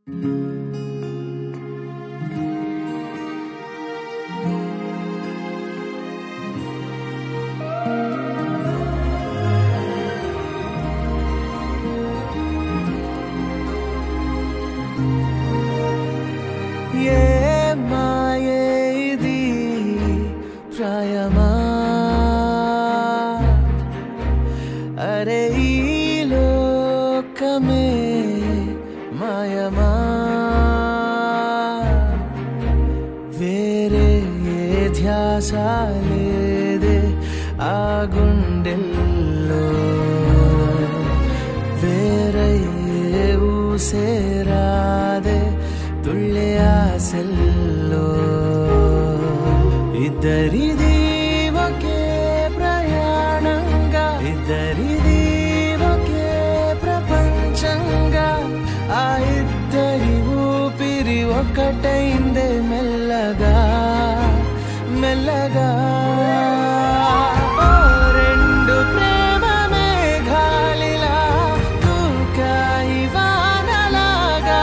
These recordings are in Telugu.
ఏ మాయే ఇది ప్రాయమా అరే ఈ లోకమే మాయమా వేరే ఏ ధ్యాస లేదే ఆ గుండెల్లో వేరే ఏ ఊసేరాదే తుళ్ళే ఆశల్లో ఇద్దరిది ఒకే ప్రయాణంగా ఇద్దరిది ఒకే ప్రపంచంగా ఆ ఇద్దరి ఊపిరి ఒకటైందే మెల్లగా మెల్లగా ఓ రెండు ప్రేమ మేఘాలిలా తూకాయి వానలాగా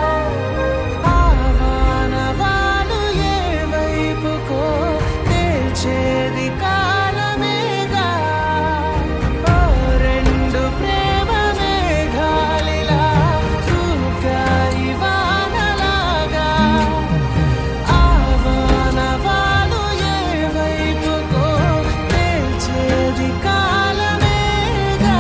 ఆవానవాలు ఏ వైపుకో తేల్చేది కాలమేగా ఓ రెండు ప్రేమ మేఘాలిలా తూకాయి వానలాగా ఆవానవాలు ఏ వైపుకో తేల్చేది కాలమేగా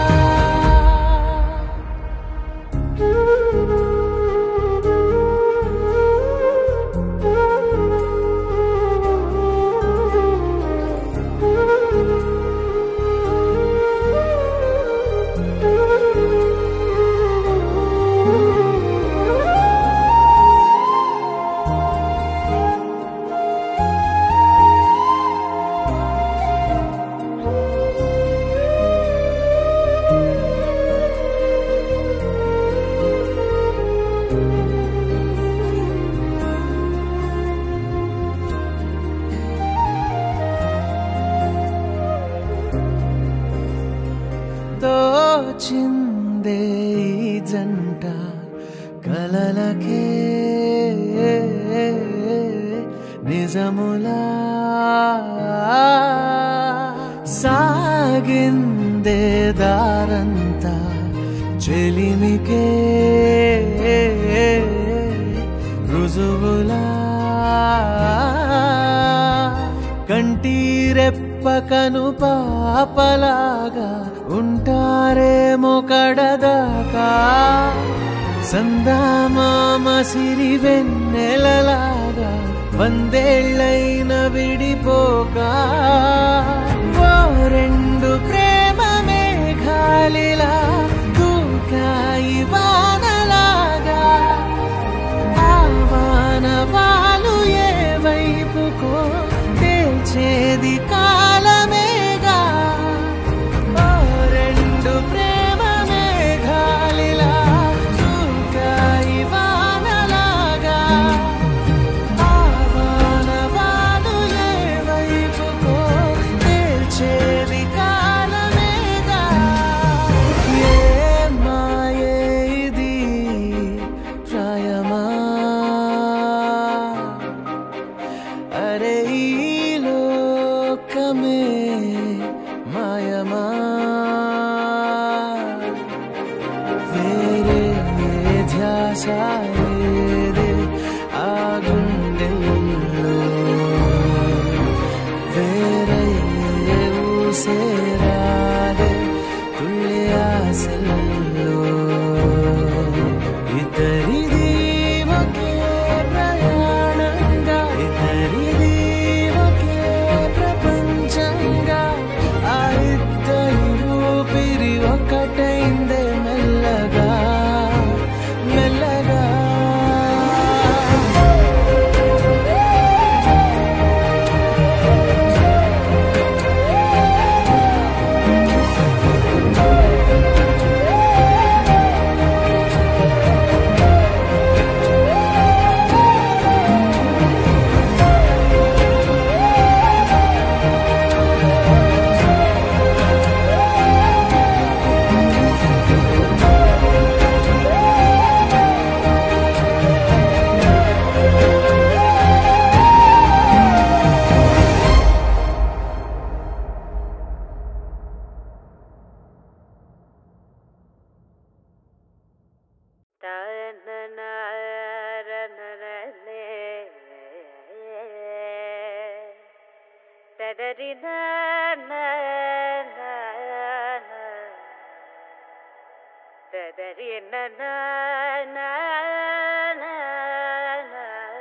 దోచిందే ఈ జంట కలలకే నిజములా సాగిందే దారంతా చెలిమికే రుజువులా కంటి రెప్పకను పాపలాగా ఉంటారేమో కడదాకా సందామామ సిరి వెన్నెలలాగా వందేళ్ళైన విడిపోక ఓ రెండు ప్రేమ మేఘాలిలా దూకాయి వానలాగా ఆవానవాలు ఏ వైపుకో తేల్చేది కాలమేగా ఓ రెండు ప్రేమ మేఘాలిలా దూకాయి వానలాగా ఆవానవాలు ఏ వైపుకో తేల్చేది కాలమేగా ఏ మాయే ఇది ప్రాయమా అరే ఈ లోకమే మాయమా వేరే ఏ ధ్యాస లేదే ఆ గుండెల్లో వేరే ఏ ఊసేరాదే తుళ్ళి ఆశల్లో ఇద్దరిది ఒకే ప్రయాణంగా ఇద్దరిది ఒకే ప్రపంచంగా ఆ ఇద్దరి ఊపిరి ఒకటైందే మెల్లగా మెల్లగా దదరి నా నా నా నా. దదరి నా నా నా నా నా.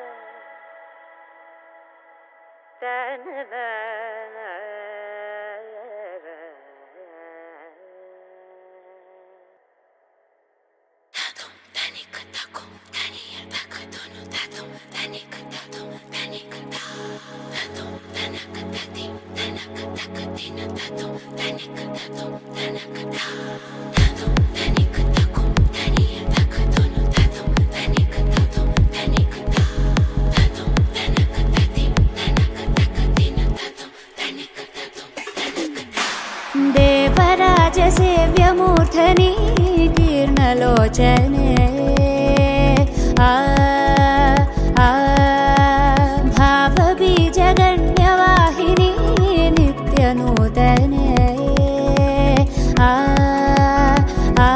తన నా నా రా. देवराजसेव्यमूर्धनि कीर्णलोचने आ आ भावबीजगण्यवाहिनी नित्यनूतने आ आ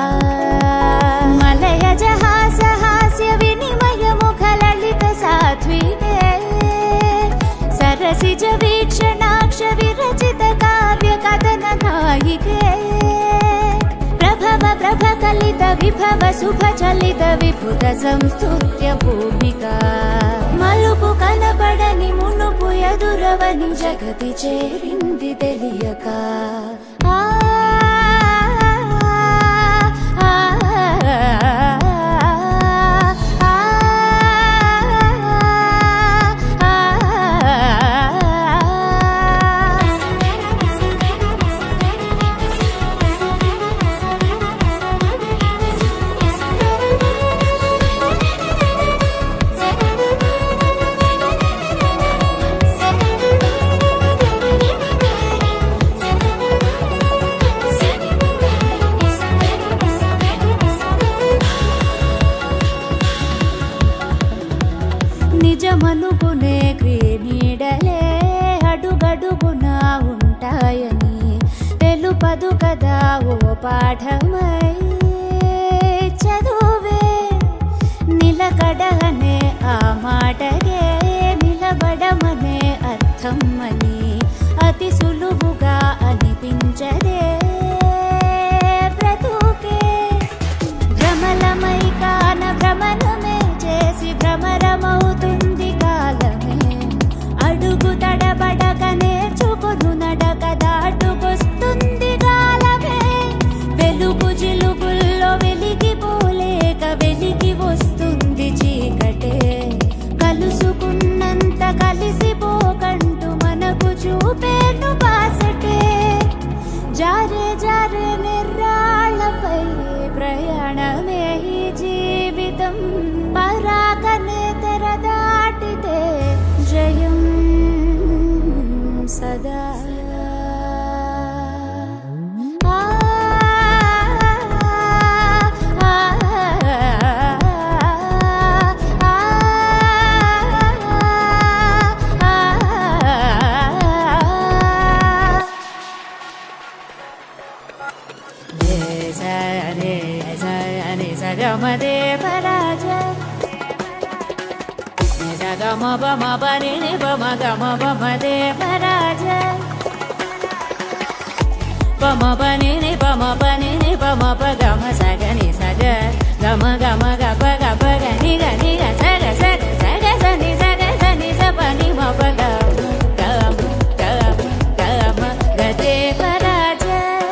मलयजहासहास्यविनिमयमुखललितसात्विके सरसिज वीक्षणाक्ष विरचित काव्य कथन नायिके प्रभव प्रभ कलित विभव शुभ चलित विभुत संस्तुत्य भूमिका మలుపు కనబడని మునుపు ఎదురవని జగతి చేరింది తెలియక ఆ ఆ, ఆ, నిజమనుకునే క్రీనీడలే అడుగడుగున ఉంటాయని తెలుపదు కదా ఓ పాఠమై చదువే నిలకడనే ఆ మాటగే నిలబడమనే అర్థం అని అతి సులువుగా అనిపించదే బ్రతుకే భ్రమలమై కాన భ్రమణమే చేసి భ్రమరమవుతుంది కాలమే అడుగు తడబడక నేర్చుకును నడక దాటుకొస్తుంది కాలమే వెలుగు జిలుగుల్లో వెలిగిపోలేక వెలిగి వస్తుంది చీకటే కలుసుకున్నంత కలిసిపోకంటూ మనకు చూపేను బాసటే జారే జారే నిర్రాళ్ళపై ప్రయాణమే ఈ జీవితం పరాకనే తెర దాటితే జయం సదా ఆ, ఆ, ఆ, ఆ, సగమదే పరాజ సగమ బమ బని బమ గమ బమదే పరాజ బమ బని బమ బని బమ ప గమ సగని సగ గమ గమ గప గప గని గని గ సగ సగ సగ సని సగ సని స పని మ ప గమ గమ గమ గమ గదే పరాజ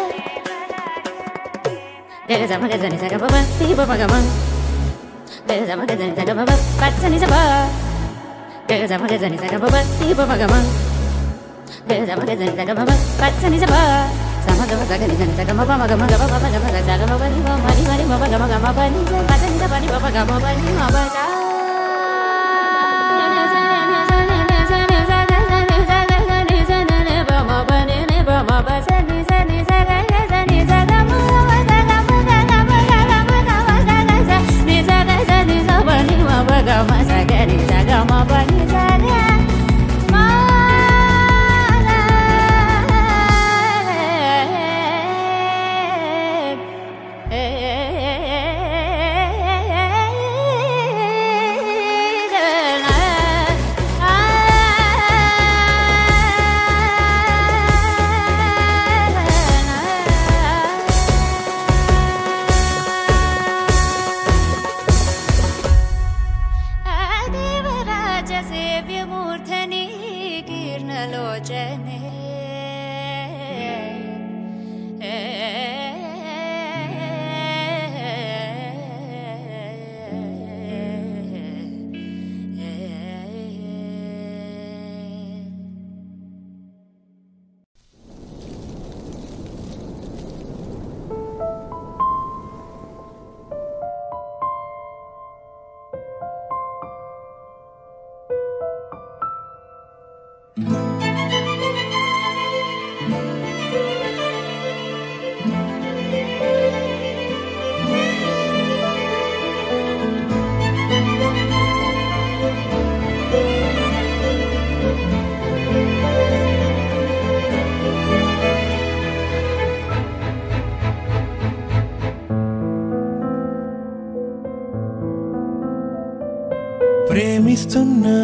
గగ జమ గ జని సగ బబ తి బమ గమ గగ జమ గ జని సగ బబ పచ్చని సబ గగ జమ గ జని సగ బబ తి బమ గమ గగ జమ గ జని సగ బబ పచ్చని సబ సమ గమ సగ ని జని సగ బబ గమ గమ బబ గమ సగ సగ బబ ని బమ ని మరి బబ గమ గమ బ ని జ పచ్చని సబ ని బబ గమ బ ని మ బ సా ప్రేమిస్తున్నా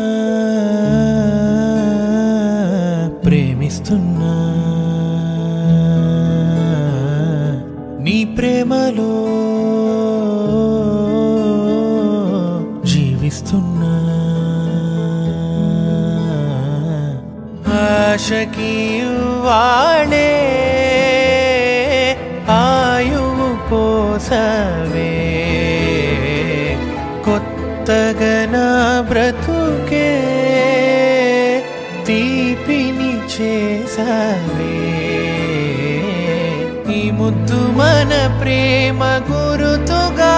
ప్రేమిస్తున్నా నీ ప్రేమలో జీవిస్తున్నా ఆశకి వాడే ఆయువు పోసవే కొత్తగా నా బ్రతుకే తీపిని చేసావే ఈ ముద్దు మన ప్రేమ గురుతుగా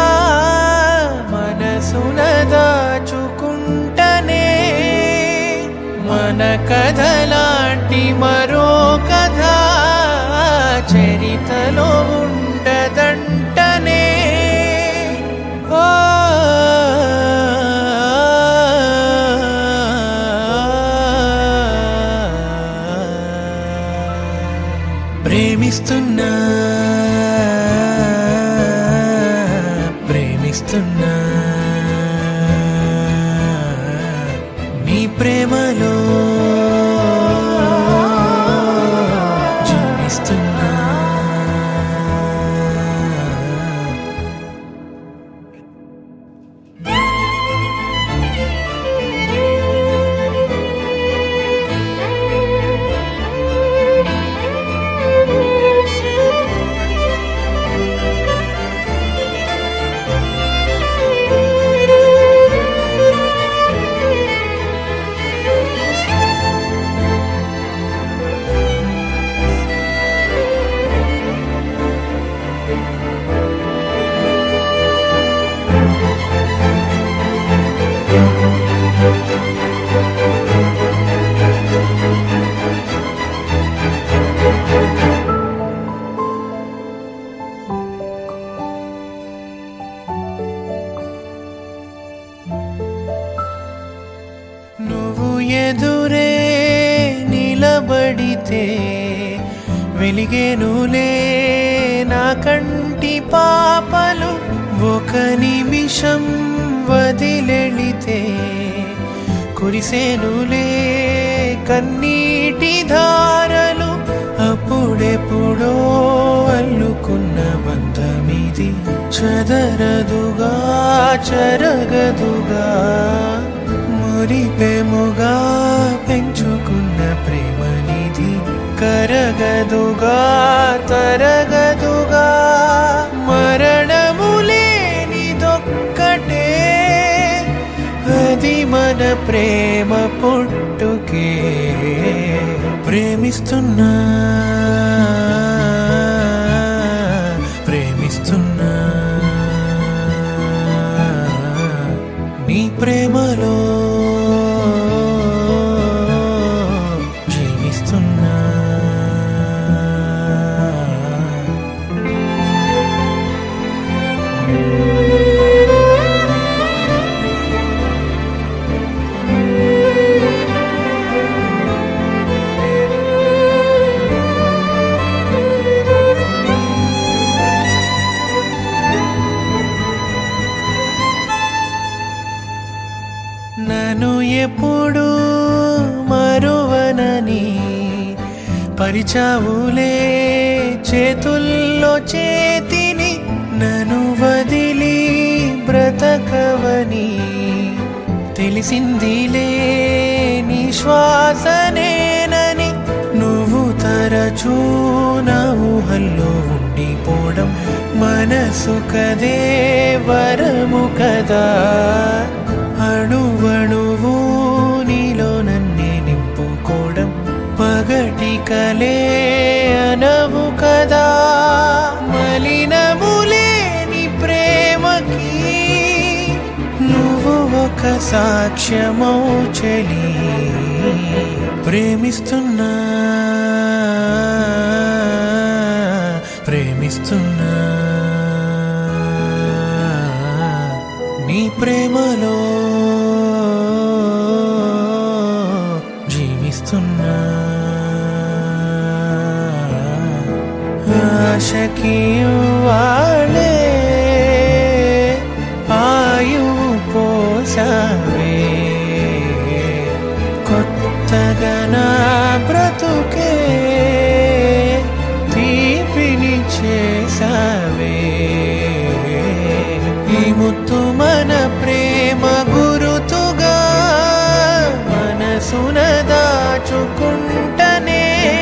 మనసున దాచుకుంటనే మన కథ లాంటి మరో కథ చరితలో ఉండదంటనే ఓ ప్రేమిస్తున్నా ప్రేమిస్తున్నా నీ ప్రేమలో జీవిస్తున్నా నువ్వు ఎదురే నిలబడితే వెలిగేనులే నా కంటి పాపలు ఒక నిమిషం వదిలెళితే కురిసేనులే కన్నీటి ధారలు అప్పుడెప్పుడో అల్లుకున్న బంధమిది చదరదుగా చరగదుగా మురిపెముగా పెంచుకున్న ప్రేమనిది కరగదుగా తరగదుగా మరణము లేనిదొక్కటే అది మన ప్రేమ పుట్టుకే ప్రేమిస్తున్నా ప్రేమిస్తున్నా నీ ప్రేమలో జీవిస్తున్నా నన్ను ఎప్పుడు మరువనని పరిచావులే చేతుల్లో చేతిని నన్ను వదిలి బ్రతకవని తెలిసిందిలే నీ శ్వాసనేనని నువ్వు తరచూ నా ఊహల్లో ఉండిపోవడం మనసు కదే వరము కదా అణువణువు నీలో నన్నే నింపుకోవడం పగటి కలే అనవు కదా మలినములే నీ ప్రేమకి నువ్వు ఒక సాక్ష్యమౌ చెలి ప్రేమిస్తున్నా ప్రేమిస్తున్నా నీ ప్రేమలో జీవిస్తున్నా ఆశకి వాడే ఆయు పోసా మన ప్రేమ గురుతుగా మనసున దాచుకుంటనే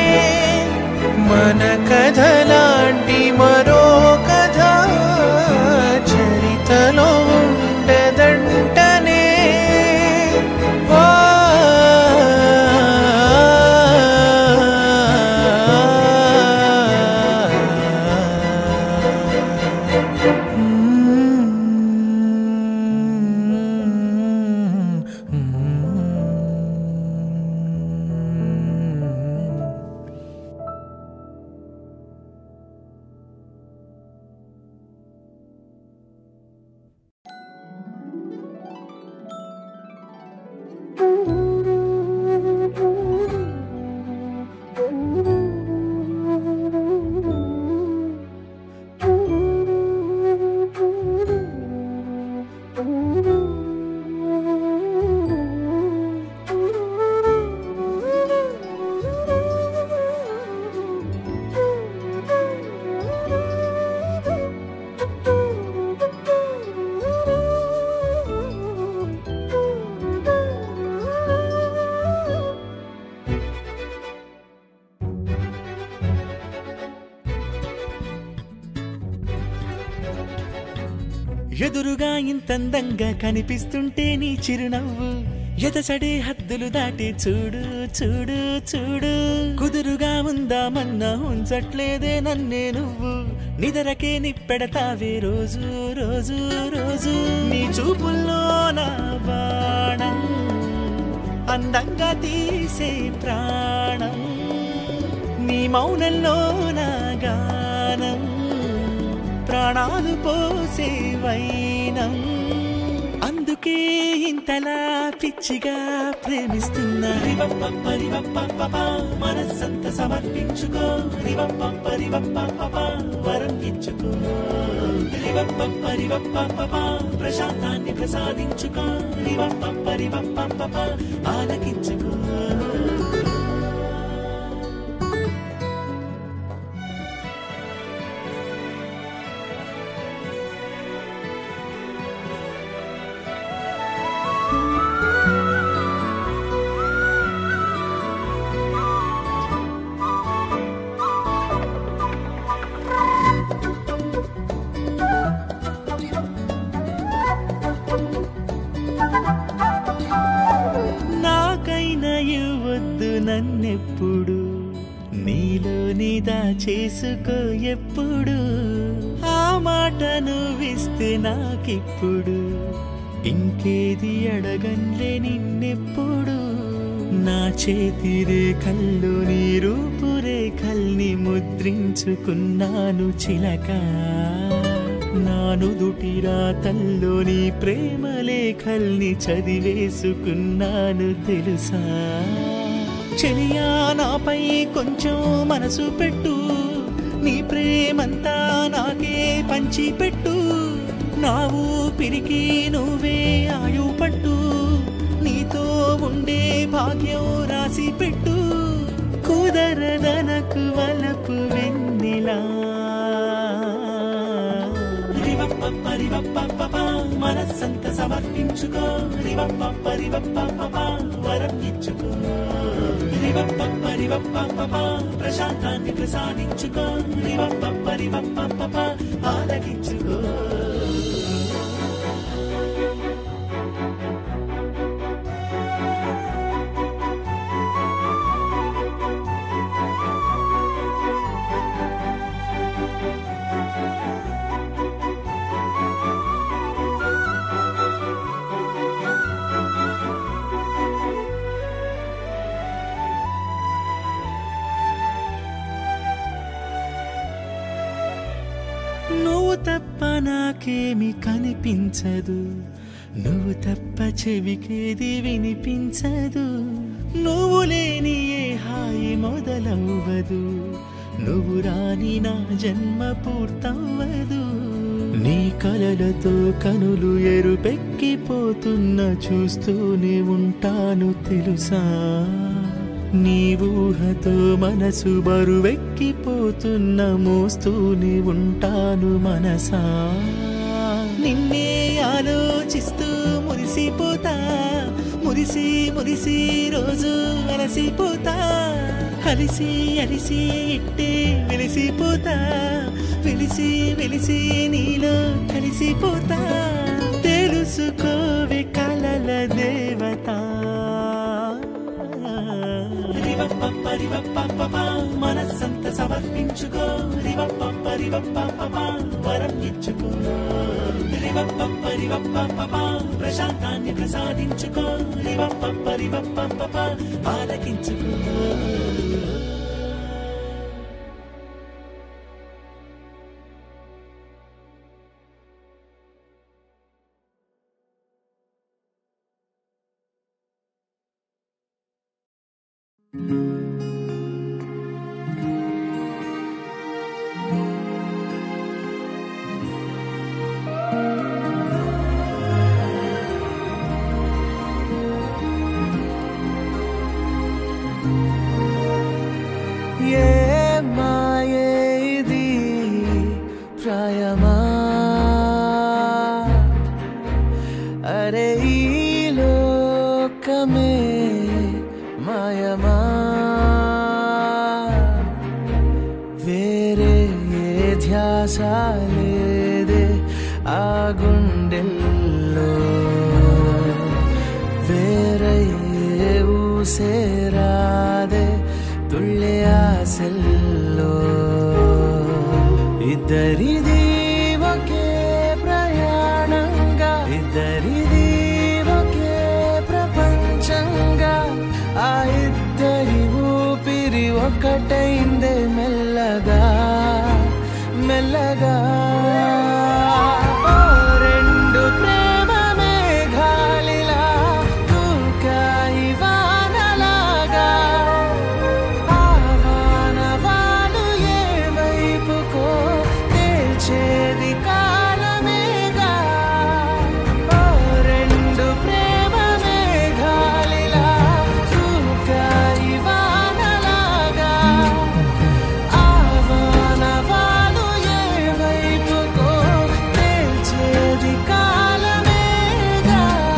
మన కథలాంటి మరో కథ చరితలో ఉండదంటనే ఆ ఎదురుగా ఇంతందంగా కనిపిస్తుంటే నీ చిరునవ్వు ఎదసడే హద్దులు దాటి చూడు చూడు చూడు కుదురుగా ఉందామన్నా ఉంచట్లేదే నన్నే నువ్వు నిదరకే నిప్పెడతావే రోజు రోజు రోజు నీ చూపుల్లో నా బాణం అందంగా తీసే ప్రాణం నీ మౌనంలో నా గానం ప్రాణాలు పోసే వైనం అందుకే ఇంతలా పిచ్చిగా ప్రేమిస్తున్నా రివప్పప్ప రివప్పప్ప, మనస్సంత సమర్పించుకో రివప్పప్ప రివప్పప్ప, వరం ఇచ్చుకో రివప్పప్ప రివప్పప్ప, ప్రశాంతాన్ని ప్రసాదించుకో రివప్పప్ప రివప్పప్ప, ఆలకించుకో నాకైనా ఇవ్వద్దు నన్నెప్పుడు నీలో నీదా చేసుకో ఎప్పుడు ఆ మాట నువ్విస్తే నాకిప్పుడు ఇంకేది అడగన్లే నిన్నెప్పుడు నా చేతి రేఖల్లో నీ రూపురేఖల్ని ముద్రించుకున్నాను చిలక నాను దుటిరా తల్లోని ప్రేమ లేఖల్ని చదివేసుకున్నాను తెలుసా చెలియా నాపై కొంచెం మనసు పెట్టు నీ ప్రేమంతా నాకే పంచి పెట్టు నా ఊపిరికి నువ్వే ఆయు పట్టు నీతో ఉండే భాగ్యం రాసి పెట్టు కుదరదనకు వలపు వెన్నెలా రివప్పప్ప రివప్పప్ప, మనస్సంత సమర్పించుకో రివప్పప్ప రివప్పప్ప, వరం ఇచ్చుకో రివప్పప్ప రివప్పప్ప, ప్రశాంతాన్ని ప్రసాదించుకో రివప్పప్ప రివప్పప్ప, ఆలకించుకో నువ్వు తప్ప నాకేమి కనిపించదు నువ్వు తప్ప చెవికేది వినిపించదు నువ్వు లేని ఏ హాయి మొదలవ్వదు నువ్వు రాని నా జన్మ పూర్తవ్వదు నీ కలలతో కనులు ఎరుపెక్కిపోతున్న చూస్తూనే ఉంటాను తెలుసా నీ ఊహతో మనసు బరువెక్కిపోతున్న మోస్తూనే ఉంటాను మనసా నిన్నే ఆలోచించి ఆలోచిస్తూ మురిసిపోతా మురిసి మురిసి రోజు అలసిపోతా అలిసి అలిసి ఇట్టే వెలిసిపోతా వెలిసి వెలిసి నీలో కలిసిపోతా తెలుసుకోవే కలల దేవత రివప్పప్ప రివప్పప్ప మనస్సంత సమర్పించుకో రివప్పప్ప రివప్పప్ప వరం ఇచ్చుకో రివప్పప్ప రివప్పప్ప ప్రశాంతాన్ని ప్రసాదించుకో రివప్పప్ప రివప్పప్ప ఆలకించుకో ఏ మాయే ఇది ప్రాయమా అరే ఈ లోకమే మాయమా వేరే ఏ ధ్యాస లేదే ఆ గుండెల్లో వేరే ఏ ఊసేరాదే తుళ్ళే ఆశల్లో ఇద్దరిది ఒకే ప్రయాణంగా ఇద్దరిది ఒకే ప్రపంచంగా ఆ ఇద్దరి ఊపిరి ఒకటైందే మెల్లగా మెల్లగా ఓ రెండు ప్రేమ మేఘాలిలా దూకాయి వానలాగా ఆవానవాలు ఏ వైపుకో తేల్చేది కాలమేగా ఓ రెండు ప్రేమ మేఘాలిలా దూకాయి వానలాగా ఆవానవాలు ఏ వైపుకో తేల్చేది కాలమేగా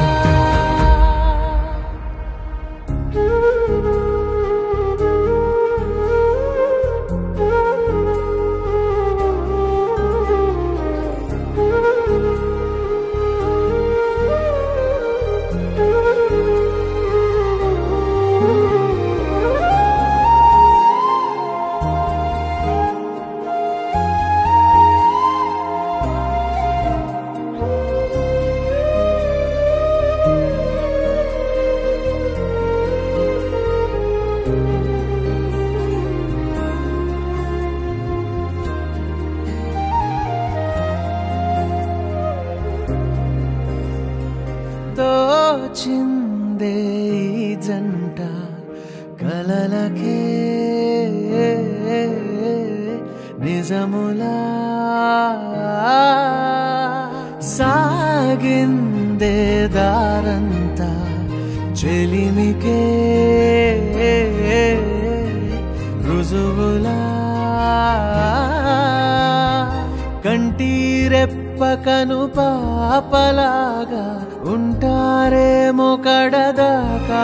తోచిందే ఈ జంట కలలకే నిజములా సాగిందే దారంతా చెలిమికే రుజువులా కంటి రెప్పకను పాపలాగా ఉంటారేమో కడదాకా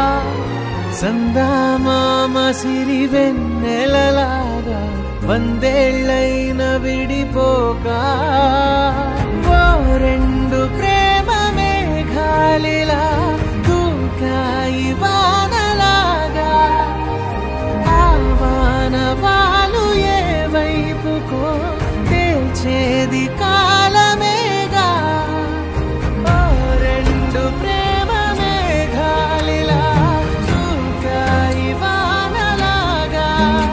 సందామామ సిరి వెన్నెలలాగా వందేళ్ళైన విడిపోక ఓ రెండు ప్రేమ మేఘాలిలా దూకాయి వానలాగా ఆవానవాలు ఏ వైపుకో తేల్చేది కాలమేగా ఓ రెండు ప్రేమ మేఘాలిలా దూకాయి వానలాగా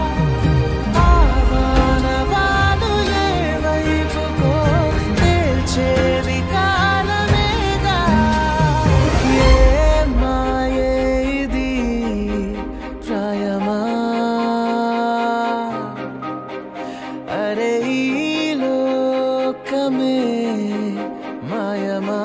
ఆవానవాలు ఏ వైపుకో తేల్చేది కాలమేగా ఏ మాయే ఇది ప్రాయమా అరే ఈ లోకమే మాయమా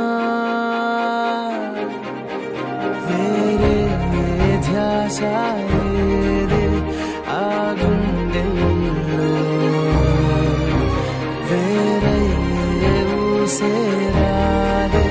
వేరే ఏ ధ్యాస లేదే ఆ గుండెల్లో వేరే ఏ ఊసేరాదే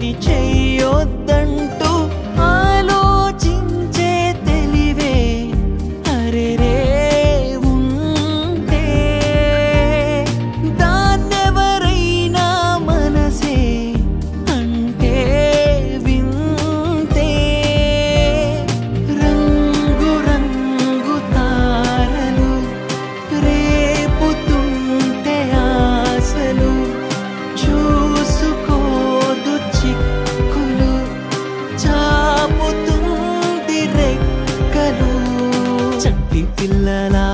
ఒకటి చెయ్యొద్దంటూ ఆలోచించే తెలివే అరెరే ఉంటే దాన్నెవరైనా మనసే అంటే వింతే రంగు రంగు తారలు రేపుతుంటే ఆశలు చూసుకోదు చిక్కులు చాపుతుంది రెక్కలు చట్టి పిల్లలా